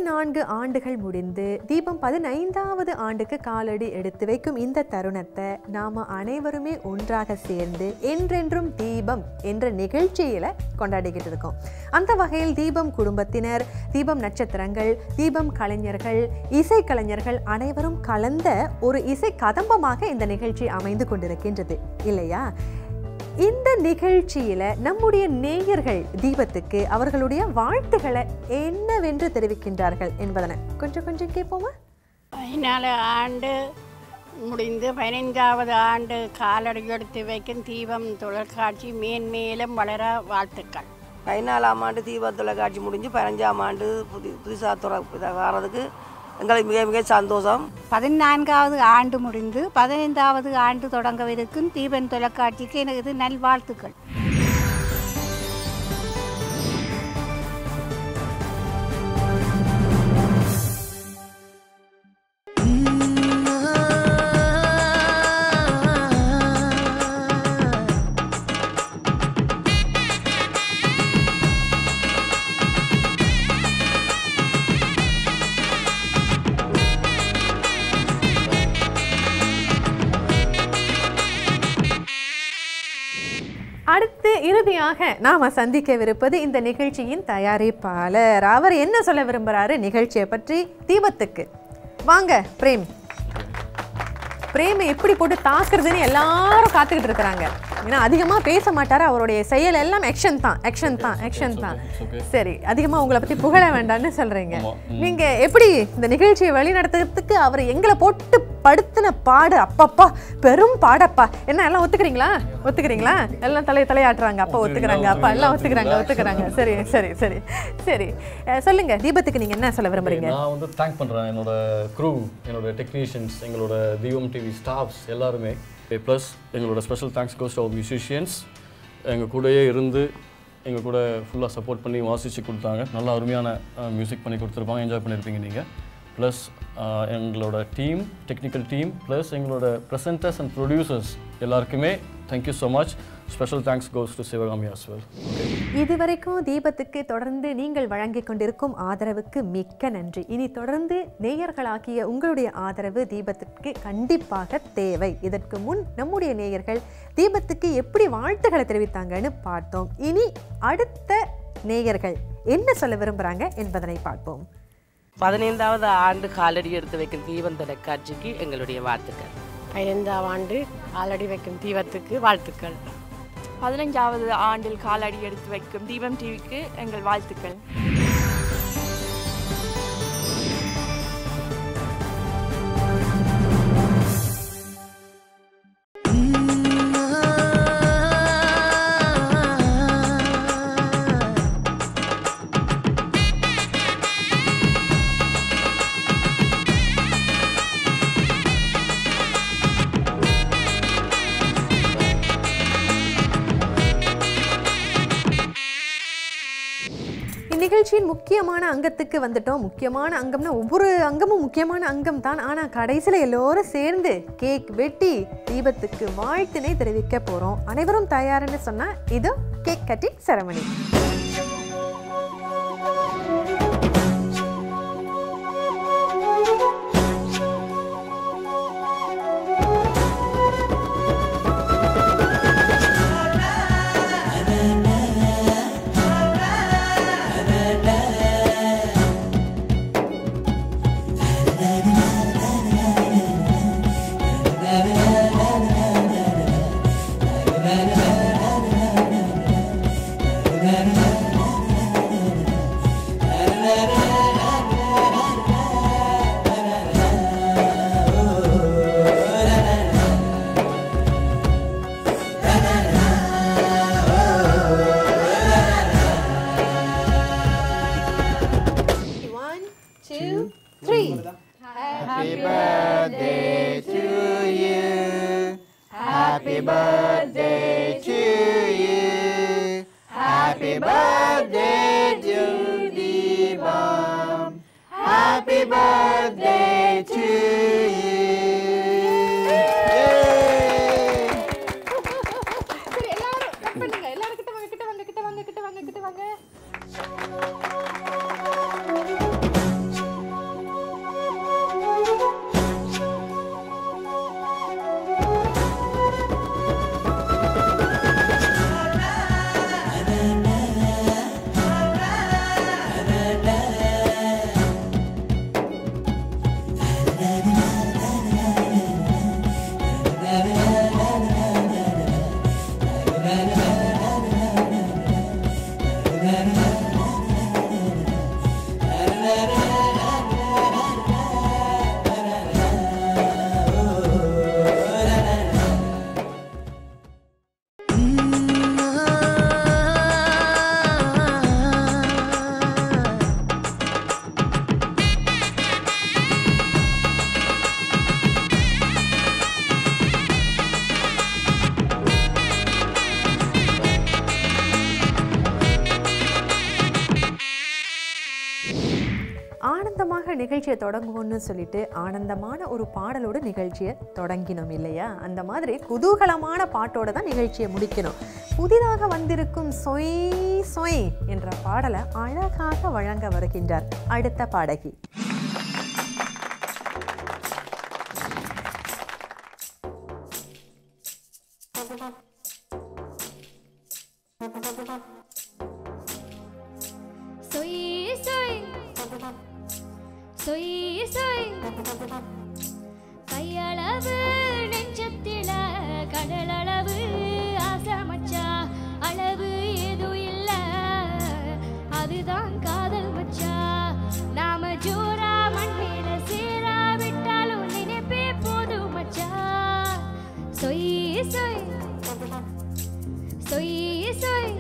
பதினான்கு ஆண்டுகள் முடிந்து தீபம் பதினைந்தாவது ஆண்டுக்கு காலடி எடுத்து வைக்கும் இந்த தருணத்தை நாம அனைவருமே ஒன்றாக சேர்ந்து என்றென்றும் தீபம் என்ற நிகழ்ச்சியில கொண்டாடிக்கிட்டு இருக்கோம் அந்த வகையில் தீபம் குடும்பத்தினர் தீபம் நட்சத்திரங்கள் தீபம் கலைஞர்கள் இசை கலைஞர்கள் அனைவரும் கலந்த ஒரு இசை கதம்பமாக இந்த நிகழ்ச்சி அமைந்து கொண்டிருக்கின்றது இல்லையா இந்த நிகழ்ச்சியில நம்முடைய நேயர்கள் தீபத்துக்கு அவர்களுடைய வாழ்த்துக்களை என்னவென்று தெரிவிக்கின்றார்கள் என்பதனை கொஞ்சம் கொஞ்சம் கேட்போமா பதினாலு ஆண்டு முடிந்து பதினைந்தாவது ஆண்டு காலடி எடுத்து வைக்கும் தீபம் தொலைக்காட்சி மேன்மேலும் வளர வாழ்த்துக்கள் பதினாலாம் ஆண்டு தீப தொலைக்காட்சி முடிஞ்சு பதினஞ்சாம் ஆண்டு புதி புதுசாக துற வர்றதுக்கு எங்களுக்கு மிக மிக சந்தோஷம் பதினான்காவது ஆண்டு முடிந்து பதினைந்தாவது ஆண்டு தொடங்கவிருக்கும் தீபன் தொலைக்காட்சிக்கு எனது நல்வாழ்த்துக்கள் அடுத்து இறுதியாக நாம சந்திக்கவிருப்பது இந்த நிகழ்ச்சியின் தயாரிப்பாளர் அவர் என்ன சொல்ல விரும்புறாரு நிகழ்ச்சியை பற்றி தீபத்துக்கு வாங்க பிரேம் பிரேமை எப்படி போட்டு தாக்குறதுன்னு எல்லாரும் காத்துக்கிட்டு இருக்கிறாங்க ஏன்னா அதிகமா பேச மாட்டாரு அவருடைய செயல் எல்லாம் ஆக்ஷன் தான் ஆக்ஷன் தான் ஆக்ஷன் தான் சரி அதிகமா உங்களை பத்தி புகழ வேண்டாம்னு சொல்றீங்க நீங்க எப்படி இந்த நிகழ்ச்சியை வழிநடத்துறதுக்கு அவர் எங்களை போட்டு படுத்தின பாடு அப்பப்பா பெரும் பாடப்பா என்ன எல்லாம் ஒத்துக்கிறீங்களா ஒத்துக்கிறீங்களா எல்லாம் தலை தலையாட்டுறாங்க அப்பா ஒத்துக்கிறாங்க அப்பா எல்லாம் ஒத்துக்கிறாங்க ஒத்துக்கிறாங்க சரி சரி சரி சரி அஹ் சொல்லுங்க தீபத்துக்கு நீங்க என்ன சொல்ல விரும்புறீங்க நான் வந்து தேங்க் பண்ணுறேன் என்னோட க்ரூ என்னோட டெக்னீஷியன்ஸ் எங்களோட தீபம் டிவி ஸ்டாஃப்ஸ் எல்லாருமே ப்ளஸ் எங்களோட special thanks goes to musicians எங்கள் கூடயே இருந்து எங்கள் கூட ஃபுல்லாக சப்போர்ட் பண்ணி வாசித்து கொடுத்தாங்க நல்லா அருமையான மியூசிக் பண்ணி கொடுத்துருப்பாங்க என்ஜாய் பண்ணியிருப்பீங்க நீங்கள் ப்ளஸ் எங்களோட டீம் டெக்னிக்கல் டீம் ப்ளஸ் எங்களோட ப்ரெசன்டர்ஸ் அண்ட் ப்ரொடியூசர்ஸ் எல்லாருக்குமே thank you so much special thanks goes to Sivakami as well இதுவரைக்கும் தீபத்துக்கு தொடர்ந்து நீங்கள் வழங்கிக் கொண்டிருக்கும் ஆதரவுக்கு மிக்க நன்றி இனி தொடர்ந்து நேயர்களாகிய உங்களுடைய ஆதரவு தீபத்துக்கு கண்டிப்பாக தேவை இதற்கு முன் நம்முடைய நேயர்கள் தீபத்துக்கு எப்படி வாழ்த்துக்களை தெரிவித்தாங்கன்னு பார்த்தோம் இனி அடுத்த நேயர்கள் என்ன சொல்ல விரும்புறாங்க என்பதனை பார்ப்போம் பதினைந்தாவது ஆண்டு காலடி எடுத்து வைக்கும் தீபம் தொலைக்காட்சிக்கு எங்களுடைய வாழ்த்துக்கள் பதினைந்தாம் ஆண்டு காலடி வைக்கும் தீபத்துக்கு வாழ்த்துக்கள் பதினைஞ்சாவது ஆண்டில் காலடி எடுத்து வைக்கும் தீபம் டிவிக்கு எங்கள் வாழ்த்துக்கள் இந்நிகழ்ச்சியின் முக்கியமான அங்கத்துக்கு வந்துட்டோம் முக்கியமான அங்கம்னா ஒவ்வொரு அங்கமும் முக்கியமான அங்கம் தான் ஆனால் கடைசியில் எல்லோரும் சேர்ந்து கேக் வெட்டி தீபத்துக்கு வாழ்த்தினை தெரிவிக்க போகிறோம் அனைவரும் தயாருன்னு சொன்னால் இது cake cutting ceremony One, two, three. Happy birthday to you. Happy birthday to you. Happy birthday to Dibam. Happy birthday to you. Yay! சரி எல்லாரும் cut பண்ணுங்க எல்லாரும் கிட்ட வாங்க கிட்ட வாங்க கிட்ட வாங்க கிட்ட வாங்க கிட்ட வாங்க நிகழ்ச்சியை தொடங்குவோம்னு சொல்லிட்டு ஆனந்தமான ஒரு பாடலோட நிகழ்ச்சியை தொடங்கினோம் இல்லையா அந்த மாதிரி குதூகலமான பாட்டோட தான் நிகழ்ச்சியை முடிக்கணும் புதிதாக வந்திருக்கும் சொய் சொய் என்ற பாடலை அழகாக வழங்க வருகின்றார் அடுத்த பாடகி சொய் சொய் சொய் சொய் கையளவு நெஞ்சத்தில கடலளவு ஆசமச்சா அளவு ஏதும் இல்ல அதுதான் காதல் மச்சா நாம ஜோரா மண்ணில சேரா விட்டாலும் நினைப்பே போதும் மச்சா சொய் சொய் சொய் சொய்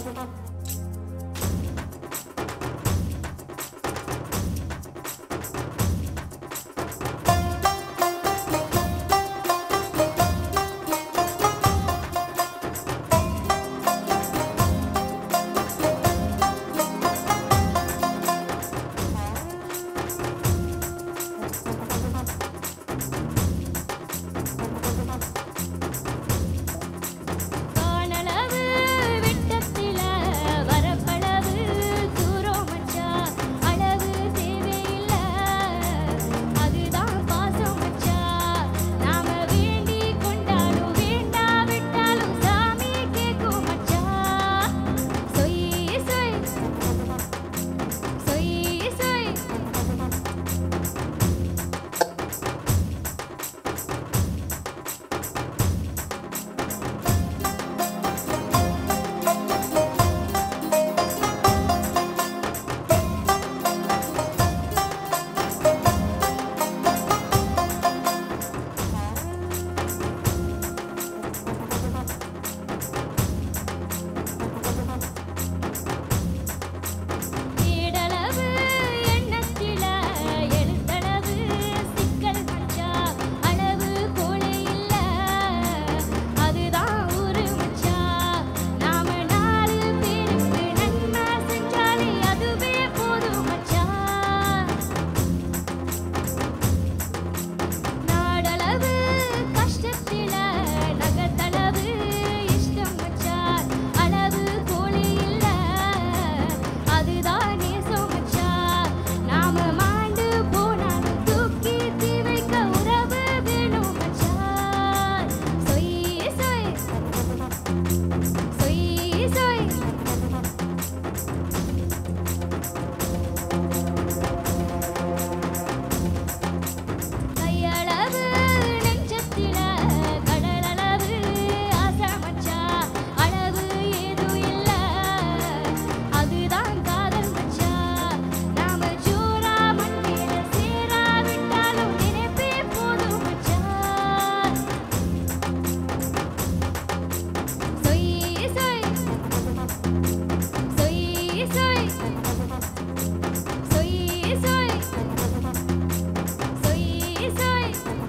காணளவு விட்டத்தில வரப்பளவு தூரம் மச்சா அளவு தேவையில்ல அதுதான் பாசம் மச்சா நாம வேண்டி கொண்டாலும் வேண்டா விட்டாலும் சாமி கேக்கும் மச்சா சொய் சொய் சொய் சொய் நீடளவு எண்ணத்தில எழுத்தளவு சிக்கல் மச்சா அளவு கோழி இல்ல அதுதான் ஊரு மச்சா நாம நாலு பேருக்கு நன்மை செஞ்சாலே அதுவே போதும் மச்சா நாடளவு கஷ்டத்தில நகத்தளவு இஷ்டம் மச்சா அளவு கோழி இல்ல அதுதான் நேசம் மச்சா நாம மாண்டு போனாலும் தூக்கி தீ வைக்க உறவு வேணும் மச்சா சொய் சொய் சொய் சொய் கையளவு நெஞ்சத்தில கடலளவு ஆசை மச்சா அளவு ஏதும் இல்ல அதுதான் காதல் மச்சா நாம ஜோரா மண்ணில சேரா விட்டாலும் நினைப்பே போதும் மச்சா சொய் சொய் சொய் சொய் சொய் சொய் சொய் சொய்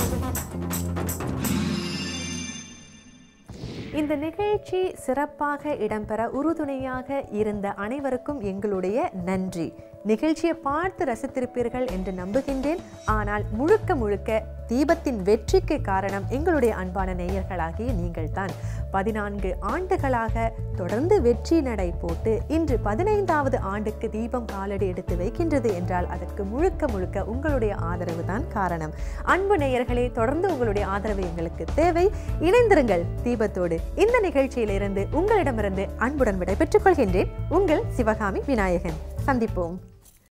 இந்த நிகழ்ச்சி சிறப்பாக இடம்பெற உறுதுணையாக இருந்த அனைவருக்கும் எங்களுடைய நன்றி நிகழ்ச்சியை பார்த்து ரசித்திருப்பீர்கள் என்று நம்புகின்றேன் ஆனால் முழுக்க முழுக்க தீபத்தின் வெற்றிக்கு காரணம் எங்களுடைய அன்பான நேயர்களாகிய நீங்கள்தான் பதினான்கு ஆண்டுகளாக தொடர்ந்து வெற்றி நடை போட்டு இன்று பதினைந்தாவது ஆண்டுக்கு தீபம் காலடி எடுத்து வைக்கின்றது என்றால் அதற்கு முழுக்க முழுக்க உங்களுடைய ஆதரவு தான் காரணம் அன்பு நேயர்களே தொடர்ந்து உங்களுடைய ஆதரவு எங்களுக்கு தேவை இணைந்திருங்கள் தீபத்தோடு இந்த நிகழ்ச்சியிலிருந்து உங்களிடமிருந்து அன்புடன் விடைபெற்றுக் கொள்கின்றேன் உங்கள் சிவகாமி விநாயகன் சந்திப்போம்